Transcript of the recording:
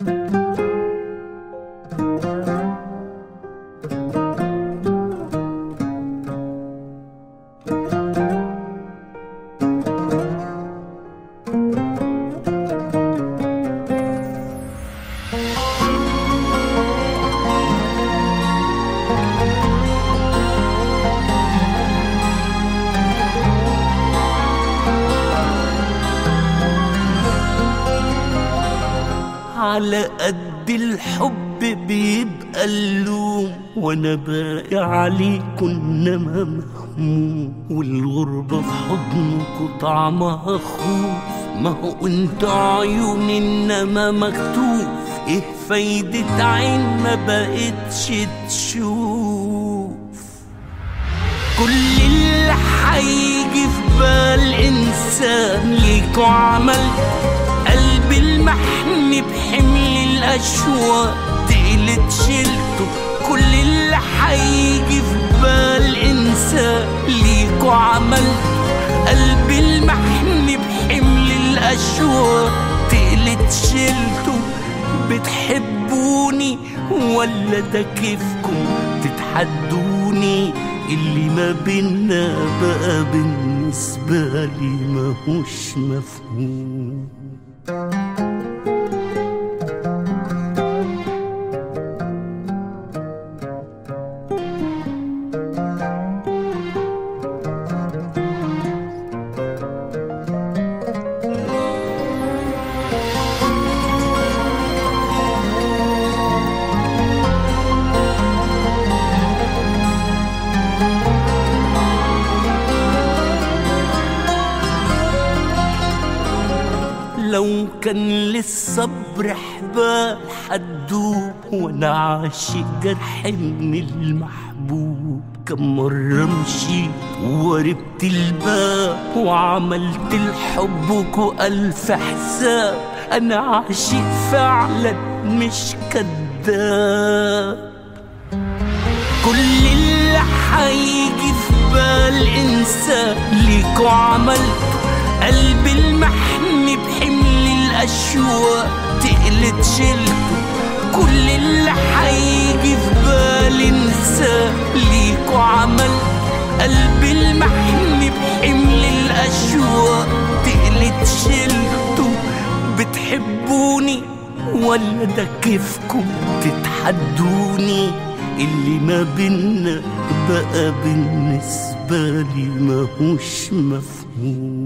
على قد الحب بيبقى اللوم وانا باقي عليه كنا مهموم والغربة في حضنكوا طعمها خوف ما هو انت عيون انما مكتوف ايه فايدة عين ما بقتش تشوف كل اللي هيجي في بال انسان ليكوا عمل قلب المحن بحمل الاشواق تقلت شلته كل اللي هيجي في بال انسان ليكوا عمل قلب المحن بحمل الاشواق تقلت شلته بتحبوني ولا ده كيفكم تتحدوني اللي ما بينا بقى بالنسبة لي ماهوش مفهوم لو كان للصبر حبال حدوب وانا عاشق جرح من المحبوب كم مرة مشيت وقربت الباب وعملت الحب ألف حساب أنا عاشق فعلا مش كداب كل اللي هيجي في بال انسان ليكوا عملته قلب المحن بحمل الاشواق تقلت شلته كل اللي هيجي في بال انسان ليكوا عملته قلب المحن بحمل الاشواق تقلت شلته بتحبوني ولا ده كيفكم تتحدوني اللي ما بينا بقى بالنسبة لي ماهوش مفهوم